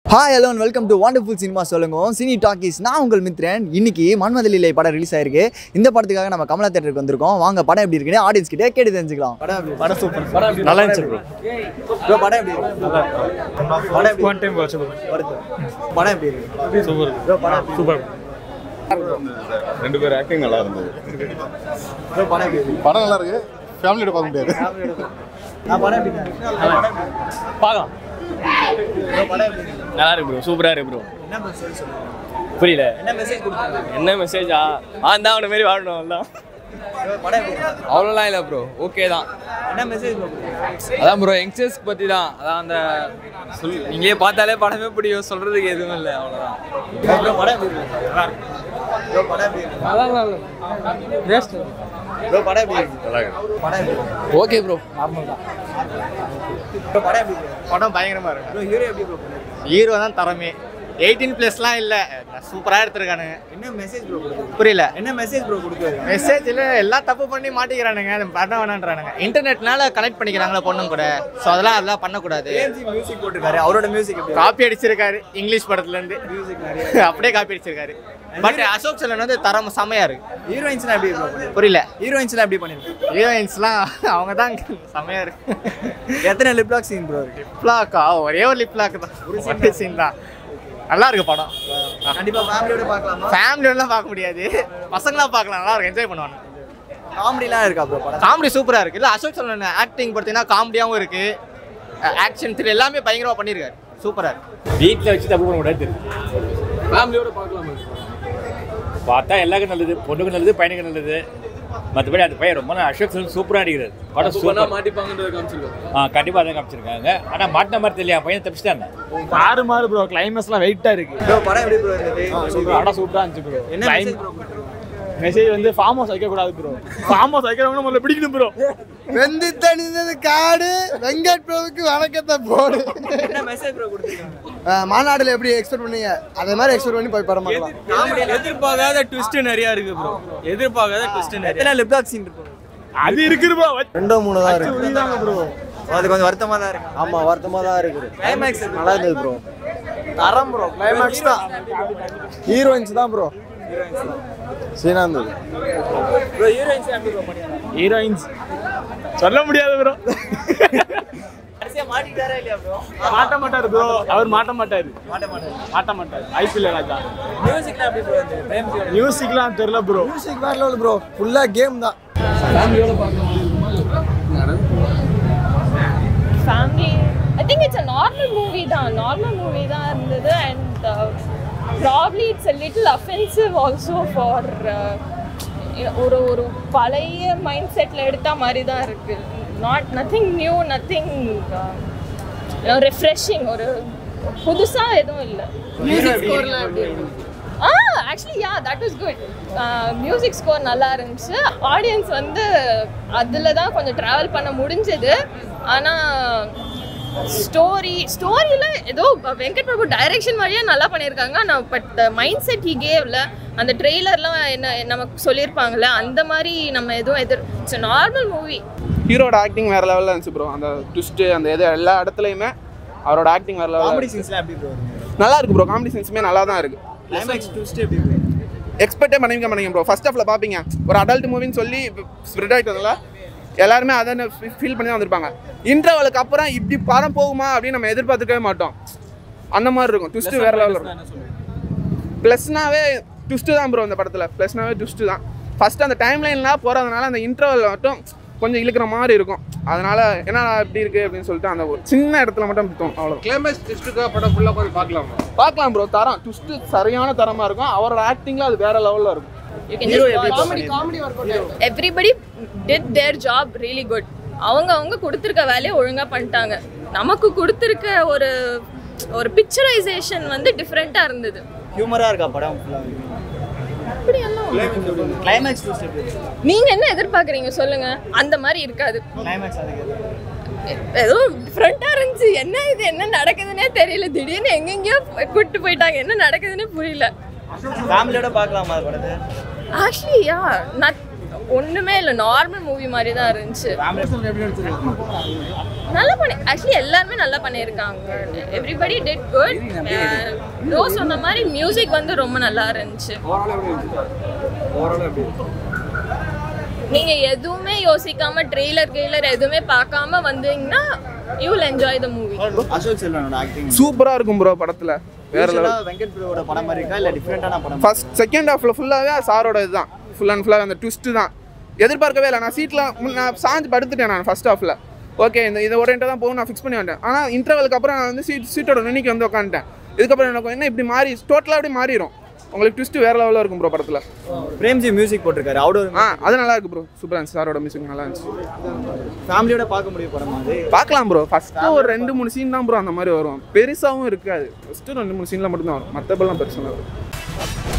Hi hello and welcome to wonderful cinema சொல்லுங்க cine talkies நான் உங்கள் மித்ரன் இன்னைக்கு மன்மதலிலை படம் ரிலீஸ் ஆயிருக்கு இந்த படத்துக்காக நம்ம கமலா தேட்டருக்கு வந்திருக்கோம் வாங்க படம் எப்படி இருக்குன்னு ஆடியன்ஸ் கிட்டே கேட்டு தெரிஞ்சுக்கலாம் படம் எப்படி படம் சூப்பர் படம் நல்லா இருந்துச்சு ப்ரோ ப்ரோ படம் எப்படி இருக்கு படம் எப்படி ஒன் டைம் வாட்ச் வருது படம் எப்படி இருக்கு சூப்பர் ப்ரோ படம் சூப்பர் ரெண்டு பேர் ஆக்டிங் நல்லா இருந்தது ப்ரோ படம் எப்படி இருக்கு படம் நல்லா இருக்கு ஃபேமிலியோட பார்க்க முடியாது நான் படம் எப்படி இருக்கு பார்க்கலாம் ப்ரோ படம் எப்படி இருக்கு நல்லா இருக்கு ப்ரோ சூப்பரா இருக்கு ப்ரோ என்ன மெசேஜ் சொல்லுங்க புரியல என்ன மெசேஜ் கொடுத்தாங்க என்ன மெசேஜா ஆ தான் அவனை மாரி வாழணும் அவ்வளோதான் ப்ரோ படம் எப்படி இருக்கு அவ்வளோலாம் இல்லை ப்ரோ ஓகே தான் என்ன மெசேஜ் ப்ரோ கொடுத்தாங்க அதான் ப்ரோ யங்ஸ்டர்ஸ்க்கு பற்றி தான் அதான் அந்த சொல் நீங்களே பார்த்தாலே படமே பிடிக்கும் சொல்கிறதுக்கு எதுவும் இல்லை அவ்வளோதான் ப்ரோ படம் எப்படி இருக்கு நல்லா இருக்கு ப்ரோ படம் எப்படி இருக்கு ப்ரோ படம் எப்படி இருக்கு நல்லா இருக்கு படம் எப்படி இருக்கு ஓகே ப்ரோ ப்ரோ படம் எப்படி இருக்கு படம் பயங்கரமா இருக்கு ப்ரோ ஹீரோ எப்படி ப்ரோ பண்ணிருக்கு ஹீரோ தான் தரமே எயிட்டீன் பிளஸ்லாம் இல்ல சூப்பரா எடுத்திருக்கானுங்க என்ன மெசேஜ் ப்ரோ கொடுக்குறது புரியல என்ன மெசேஜ் ப்ரோ கொடுக்குறது மெசேஜ்ல எல்லாம் தப்பு பண்ணி மாட்டிக்கிறானுங்க அது பண்ண வேணான்றானுங்க இன்டர்நெட்னால கனெக்ட் பண்ணிக்கிறாங்களா பொண்ணும் கூட ஸோ அதெல்லாம் அதெல்லாம் பண்ணக்கூடாது ஏஎம்ஜி மியூசிக் போட்டிருக்காரு அவரோட மியூசிக் எப்படி காப்பி அடிச்சிருக்காரு இங்கிலீஷ் படத்துல இருந்து மியூசிக் நிறைய அப்படியே காப்பி அடிச்சிருக்காரு பட் அசோக் செல்லன் வந்து தரம் செமையா இருக்கு ஹீரோயின்ஸ்லாம் எப்படி ப்ரோ பண்ணிருக்கு புரியல ஹீரோயின்ஸ்லாம் எப்படி பண்ணிருக்கு ஹீரோயின்ஸ்லாம் அவங்க தான் செமையா இருக்கு எத்தனை லிப் லாக் சீன் ப்ரோ இருக்கு லிப்லாக்கா ஒரே ஒரு லிப்லாக் தான் ஒரு சீன் தான் நல்லா இருக்கு படம் கண்டிப்பா ஃபேமிலியோட பார்க்கலாமா ஃபேமிலியோடலாம் பார்க்க முடியாது பசங்களாம் பார்க்கலாம் நல்லா இருக்கும் என்ஜாய் பண்ணுவாங்க காமெடிலாம் இருக்கா ப்ரோ படம் காமெடி சூப்பராக இருக்குது இல்லை அசோக் செல்வன் ஆக்டிங் பார்த்தீங்கன்னா காமெடியாகவும் இருக்குது ஆக்ஷன் த்ரில் எல்லாமே பயங்கரமாக பண்ணியிருக்காரு சூப்பராக இருக்கு வீட்டில் வச்சு தப்பு பண்ண கூடாது ஃபேமிலியோட பார்க்கலாம் பார்த்தா எல்லாருக்கும் நல்லது பொண்ணுக்கு நல்லது பையனுக்கு நல்லது மற்றபடி அந்த பையன் ரொம்ப நாள் அசோக் செல்வன் சூப்பராக நடிக்கிறார் படம் சூப்பர் மாட்டிப்பாங்கன்றத காமிச்சிருக்கோம் ஆ கண்டிப்பாக அதை காமிச்சிருக்காங்க ஆனால் மாட்டின மாதிரி தெரியல பையன் தப்பிச்சிட்டாங்க ஆறு மாறு ப்ரோ கிளைமேக்ஸ்லாம் வெயிட்டா இருக்கு ப்ரோ படம் எப்படி ப்ரோ இருந்தது சூப்பர் அட சூப்பரா இருந்துச்சு ப்ரோ என்ன மெசேஜ் ப்ரோ கொடுத்துருக்காங்க மெசேஜ் வந்து ஃபார்ம் ஹவுஸ் வைக்க கூடாது ப்ரோ ஃபார்ம் ஹவுஸ் வைக்கிறவங்க முதல்ல பிடிக்கணும் ப்ரோ வெந்து தணிந்தது காடு வெங்கட் பிரபுக்கு வணக்கத்தை போடு என்ன மெசேஜ் ப்ரோ கொடுத்துருக்காங்க அஹ் மாநாடுல எப்படி எக்ஸ்பெக்ட் பண்ணீங்க அதே மாதிரி எக்ஸ்பெக்ட் பண்ணி போய் படம் பார்க்கலாம் காமெடி எதிர்பார்க்காத ட்விஸ்ட் நிறைய இருக்கு ப்ரோ எதிர்பார்க்காத ட்விஸ்ட் நிறைய எத்தனை லிப் லாக் சீன் இருக்கும் அது இருக்குது ப்ரோ ரெண்டோ மூணு தான் இருக்கு ப்ரோ அது கொஞ்சம் வருத்தமா தான் இருக்கு ஆமா வருத்தமா தான் இருக்குது கிளைமேக்ஸ் நல்லா இருந்தது ப்ரோ தரம் ப்ரோ கிளைமேக்ஸ் தான் ஹீரோயின்ஸ் தான் ப்ரோ சீனா இருந்தது ப்ரோ ஹீரோயின்ஸ் எப்படி ப்ரோ பண்ணிருக்காங்க ஹீரோயின்ஸ் சொல்ல முடியாது ப்ரோ கடைசியா மாட்டிட்டாரா இல்லையா ப்ரோ மாட்ட மாட்டாரு ப்ரோ அவர் மாட்ட மாட்டாரு மாட்ட மாட்டாரு மாட்ட மாட்டாரு ஐபிஎல் ராஜா மியூசிக்லாம் எப்படி ப்ரோ இருந்தது பிரேம்ஜியோட மியூசிக்லாம் தெரியல ப்ரோ மியூசிக் வேற லெவல் ப்ரோ ஃபுல்லா கேம் தான் family I think it's a normal movie தான் நார்மல் மூவி தான் இருந்தது and probably it's a little offensive also for ஒரு ஒரு பழைய மைண்ட் செட்டில் எடுத்த மாதிரி தான் இருக்குது not nothing new nothing refreshing ஒரு புதுசாக எதுவும் இல்லை மியூசிக் ஸ்கோர்லாம் எப்படி ah actually yeah that is good music score நல்லா இருந்துச்சு ஆடியன்ஸ் வந்து அதில் தான் கொஞ்சம் ட்ராவல் பண்ண முடிஞ்சது ஆனால் ஸ்டோரி ஸ்டோரியில் ஏதோ வெங்கட் பிரபு டைரக்ஷன் வழியாக நல்லா பண்ணியிருக்காங்க ஆனால் பட் மைண்ட் செட் ஹி கேவ்ல அந்த ட்ரெய்லர்லாம் என்ன நமக்கு சொல்லியிருப்பாங்கல்ல அந்த மாதிரி நம்ம எதுவும் எதிர் இட்ஸ் நார்மல் மூவி ஹீரோட ஆக்டிங் வேற லெவலில் இருந்துச்சு ப்ரோ அந்த ட்விஸ்ட்டு அந்த இது எல்லா இடத்துலையுமே அவரோட ஆக்டிங் வேற காமெடி லெவலில் சீன்ஸ்லாம் எப்படி ப்ரோ இருந்தது நல்லா இருக்கு ப்ரோ காமெடி சீன்ஸுமே நல்லா தான் இருக்கு கிளைமேக்ஸ் ட்விஸ்ட் எப்படி ப்ரோ எக்ஸ்பெக்டே பண்ணிக்க மாட்டீங்க ப்ரோ ஃபர்ஸ்ட் ஹாஃப்ல பார்ப்பீங்க ஒரு அடல்ட் மூவின்னு சொல்லி ஸ்ப்ரெட் ஆகிட்டதுல எல்லாருமே அதை ஃபீல் பண்ணி தான் வந்திருப்பாங்க இன்டர்வலுக்கு அப்புறம் இப்படி படம் போகுமா அப்படின்னு நம்ம எதிர்பார்த்துக்கவே மாட்டோம் அந்த மாதிரி இருக்கும் ட்விஸ்ட்டு வேற லெவலில் இருக்கும் ப்ளஸ்னாவே ட்விஸ்ட்டு தான் ப்ரோ இந்த படத்தில் ப்ளஸ்னாவே ட்விஸ்ட்டு தான் ஃபர்ஸ்ட் அந்த டைம் லைன்லாம் போகிறதுனால அந்த இன்டர்வல் மட்டும் கொஞ்சம் இழுக்கிற மாதிரி இருக்கும் அதனால என்ன இப்படி இருக்கு அப்படின்னு சொல்லிட்டு அந்த ஒரு சின்ன இடத்துல மட்டும் தோணும் அவ்வளோ கிளைமேக்ஸ் டிஸ்ட்ரிக்டாக படம் ஃபுல்லாக போய் பார்க்கலாம் பார்க்கலாம் ப்ரோ தரம் ட்விஸ்ட்டு சரியான தரமாக இருக்கும் அவரோட ஆக்டிங்கில் அது வேற லெவலில் இருக்கும் You can just watch. Everybody did their job really good. அவங்க அவங்க கொடுத்துருக்க வேலையை ஒழுங்காக பண்ணிட்டாங்க நமக்கு கொடுத்துருக்க ஒரு ஒரு பிக்சரைசேஷன் வந்து டிஃப்ரெண்ட்டாக இருந்தது ஹியூமரா இருக்கா படம் ஃபுல்லாக அப்படியெல்லாம் கிளைமேக்ஸ் ட்விஸ்ட் எப்படி இருக்கு நீங்க என்ன எதிர்பார்க்குறீங்க சொல்லுங்க அந்த மாதிரி இருக்காது கிளைமேக்ஸ் அதுக்கு ஏதோ டிஃப்ரெண்ட்டாக இருந்துச்சு என்ன இது என்ன நடக்குதுன்னே தெரியல திடீர்னு எங்கெங்கேயோ கூப்பிட்டு போயிட்டாங்க என்ன நடக்குதுன்னே புரியல ஃபேமிலியோட பார்க்கலாமா அது படத்தை ஆக்சுவலி யா நான் ஒன்றுமே இல்லை நார்மல் மூவி மாதிரி தான் இருந்துச்சு நல்லா பண்ணி ஆக்சுவலி எல்லாருமே நல்லா பண்ணியிருக்காங்க எவ்ரிபடி டிட் குட் ரோ சொன்ன மாதிரி மியூசிக் வந்து ரொம்ப நல்லா இருந்துச்சு நீங்க எதுவுமே யோசிக்காம ட்ரெய்லர் ட்ரெய்லர் எதுவுமே பார்க்காம வந்தீங்கன்னா you will enjoy the movie Ashok செல்வனோட ஆக்டிங் சூப்பராக இருக்கும் ப்ரோ படத்தில் வேற level. வெங்கட் பிரபுவோட படம் மாதிரி இருக்கா இல்ல டிஃப்ரெண்டான படம் ஃபர்ஸ்ட் செகண்ட் ஹாஃப்ல ஃபுல்லாகவே சாரோட இதுதான் ஃபுல் அண்ட் ஃபுல்லாக அந்த ட்விஸ்ட்டு தான் எதிர்பார்க்கவே இல்லை நான் சீட்டில் நான் சாஞ்சு படுத்துட்டேன் நான் ஃபர்ஸ்ட் ஹாஃபில் ஓகே இந்த இதை ஓடிட்டு தான் போகும் நான் ஃபிக்ஸ் பண்ணி வந்தேன் ஆனால் இன்டர்வலுக்கு அப்புறம் நான் வந்து சீட் சீட்டோட நுனிக்கு வந்து உட்காந்துட்டேன் இதுக்கப்புறம் எனக்கு என்ன இப்படி மாறி டோட்டலாக அப்படி மாறிடும் உங்களுக்கு ட்விஸ்ட் வேற லெவலில் இருக்கும் ப்ரோ படத்தில் பிரேம்ஜி மியூசிக் போட்டிருக்காரு அவுடோர் ஆ அது நல்லா இருக்கு ப்ரோ சூப்பராக இருந்துச்சு சாரோட மியூசிக் நல்லா இருந்துச்சு ஃபேமிலியோட பார்க்க முடியும் படம் அது பார்க்கலாம் ப்ரோ ஃபஸ்ட்டு ஒரு ரெண்டு மூணு சீன் தான் ப்ரோ அந்த மாதிரி வரும் பெருசாகவும் இருக்காது ஃபஸ்ட்டு ரெண்டு மூணு சீனில் மட்டும்தான் வரும் மற்றபெல்லாம் பெருசாக வரும்